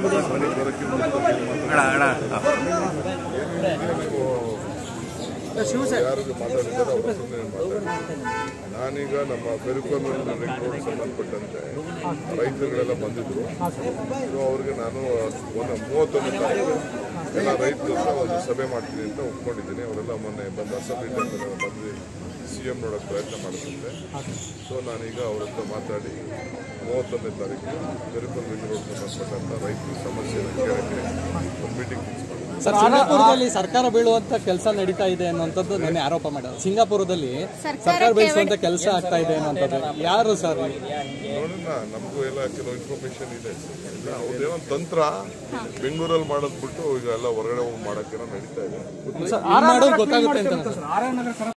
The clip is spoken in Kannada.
ಮನೆಗೆ ಬರೋಕ್ಕೆ ಯಾರಿಗೆ ಮಾತಾಡಿದ್ದಾರೆ ಅವ್ರ ಹತ್ರನೇ ಮಾತಾಡಿ ನಾನೀಗ ನಮ್ಮ ಬೆರುಕಲ್ ರಿಂಗ್ ರೋಡ್ ಸಂಬಂಧಪಟ್ಟಂತೆ ರೈತರುಗಳೆಲ್ಲ ಬಂದಿದ್ರು ಸೊ ಅವ್ರಿಗೆ ನಾನು ಒಂದು ಮೂವತ್ತೊಂದು ತಾರೀಕು ಎಲ್ಲ ರೈತರ ಹತ್ರ ಒಂದು ಸಭೆ ಮಾಡ್ತೀನಿ ಅಂತ ಒಪ್ಕೊಂಡಿದ್ದೀನಿ ಅವರೆಲ್ಲ ಮೊನ್ನೆ ಬಂದು ಅಸೆಂಬ್ಲಿ ಟೈಮಲ್ಲಿ ಬಂದು ಸಿ ಎಂ ನೋಡೋಕ್ಕೆ ಪ್ರಯತ್ನ ಮಾಡ್ತಿದ್ದೆ ಸೊ ನಾನೀಗ ಅವ್ರ ಹತ್ರ ಮಾತಾಡಿ ಮೂವತ್ತೊಂದನೇ ತಾರೀಕು ಬೆರುಕಲ್ ರಿಂಗ್ ರೋಡ್ ಸಂಬಂಧಪಟ್ಟಂತ ರೈತರ ಸಮಸ್ಯೆನ ಕೇಳಕ್ಕೆ ಒಂದು ಮೀಟಿಂಗ್ ಫಿಕ್ಸ್ ಮಾಡಿದ್ದೀನಿ ಸರ್ ಸಿಂಗಾಪುರದಲ್ಲಿ ಸರ್ಕಾರ ಬೀಳುವಂತ ಕೆಲಸ ನಡೀತಾ ಇದೆ ಅನ್ನುವಂಥದ್ದು ನೆನ್ನೆ ಆರೋಪ ಮಾಡಿದ್ರು ಸಿಂಗಾಪುರದಲ್ಲಿ ಸರ್ಕಾರ ಬೀಳಿಸುವಂತ ಕೆಲಸ ಆಗ್ತಾ ಇದೆ ಅನ್ನುವಂಥದ್ದು ಯಾರು ಸರ್ ನೋಡೋಣ ನಮಗೂ ಎಲ್ಲ ಕೆಲವು ಇನ್ಫಾರ್ಮೇಶನ್ ಇದೆ ಈಗ ಅವ್ರದ್ದೇನೋ ತಂತ್ರ ಬೆಂಗಳೂರಲ್ಲಿ ಮಾಡೋದ್ ಬಿಟ್ಟು ಈಗ ಎಲ್ಲ ಹೊರಗಡೆ ಹೋಗಿ ಮಾಡಕ್ಕೇನೋ ನಡೀತಾ ಇದೆ ಮಾಡೋದು ಗೊತ್ತಾಗುತ್ತೆ ಅಂತ